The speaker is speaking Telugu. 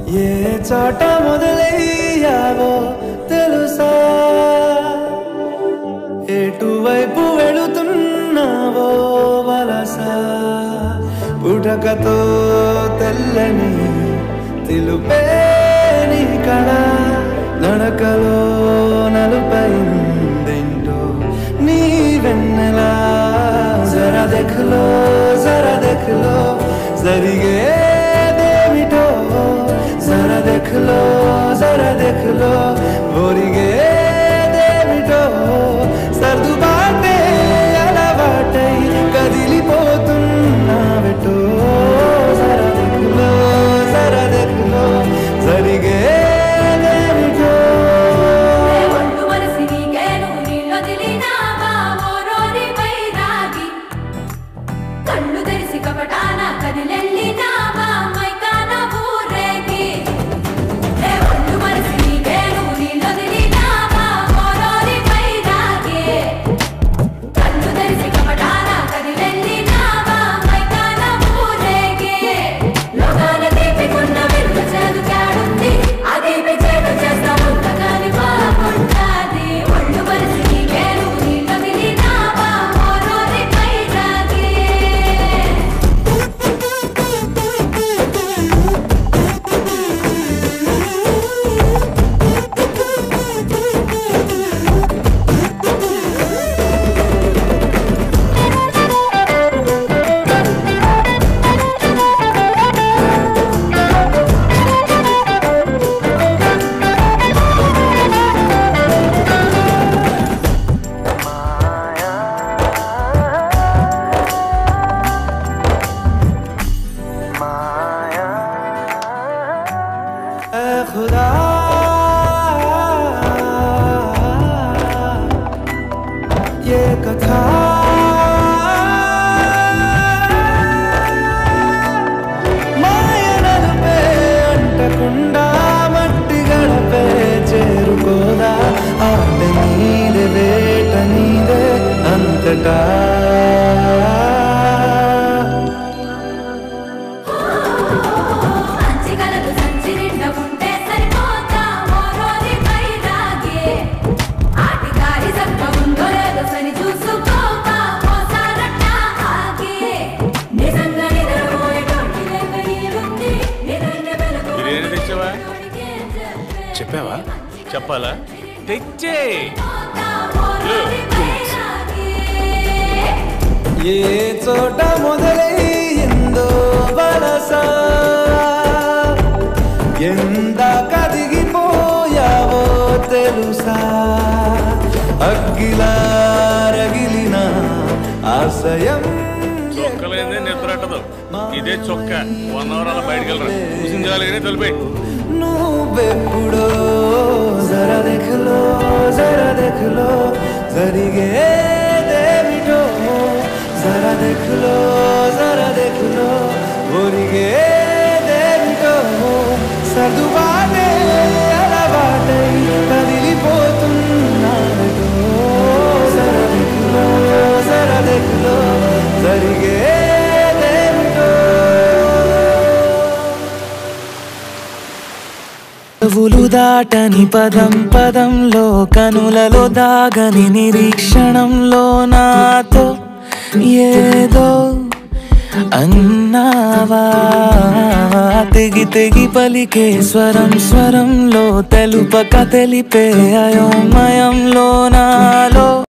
ఏ చోట మొదలయ్యావో తెలుసా ఎటువైపు వెళుతున్నావో వలస పుటకతో తెల్లని తెలుపే నీ కళ నడకలో నలుపైందేంటో నీ వెన్నెలా జర దెఖలో జర దెఖలో జరిగేదేమిటో జర దెఖలో జర దెఖలో ఒరిగేదేమిటో సర్దుబాటే అలవాటై కదిలిపోతున్నావెటో జర దెఖలో జర దెఖలో జరిగేదేమిటో ఒళ్ళు మనసి నీకేను నీళ్ళొదిలినావా ఓరోరి వైరాగి కళ్ళు తెరిసి కపటాన కదిలెళ్ళినావా మైకాన ఊరేగి ఏ ఒళ్ళు మనసి నీకేను నీళ్ళొదిలినావా ఓరోరి వైరాగి కళ్ళు తెరిసి కపటాన కదిలెళ్ళినావా మైకాన ఊరేగి లోకాల దీపికున్న వెలుగు చదుకాడుంది ఆ దీపి చేటు చేస్తా ఉంటగాని బాగుంటాది ఒళ్ళు మరిసి నీకేను నీళ్ళు విలినావా ఓరోరి పైరాగి ऐ खुदा ये कथा మాయనలపే అంటకుండా మట్టి గడపే చేరుకోదా ఆట నీదే వేట నీదే అంతటా మంచి కలలు సంచి నిండా ఉంటే సరిపోతా ఓరోరి పైరాగి ఆటికారి సత్త ఉందో లేదో సరి చూసుకోక ఓసారట్ట ఆగి నిజంగా నిద్రపోయేటోటి లేక ఈరుంది నిద్రని వెలుగు బిర్యానీ తెచ్చావా తోడికే చెప్పే చెప్పావా చెప్పాలా తెచ్చే ఓరోరి పైరాగి ఏ చోట మొదలయ్యిందో వలస ఎంత కదిగిపోయావో తెలుసా అగ్గిలా రగిలిన ఆశయం చొక్కలేదే నిద్రట్టదు ఇదే చొక్క వన్ అవర్ అలా బయటకు వెళ్ళరా చూసింది కానీ తొలిపోయి నువ్వెప్పుడో జర దెఖలో జర దెఖలో జరిగేదేమిటో జర దెఖలో జర దెఖలో ఒరిగేదేమిటో సర్దుబాటే అలవాటై కదిలిపోతున్నాడో జర దెఖలో జర దెఖలో జరిగేదేమిటో చెవులు దాటని పదం పదంలో కనులలో దాగని నిరీక్షణంలో నాతో ఏదో అన్నావా తెగి తెగి పలికే స్వరం స్వరంలో తెలుపక తెలిపే అయోమయంలో నాలో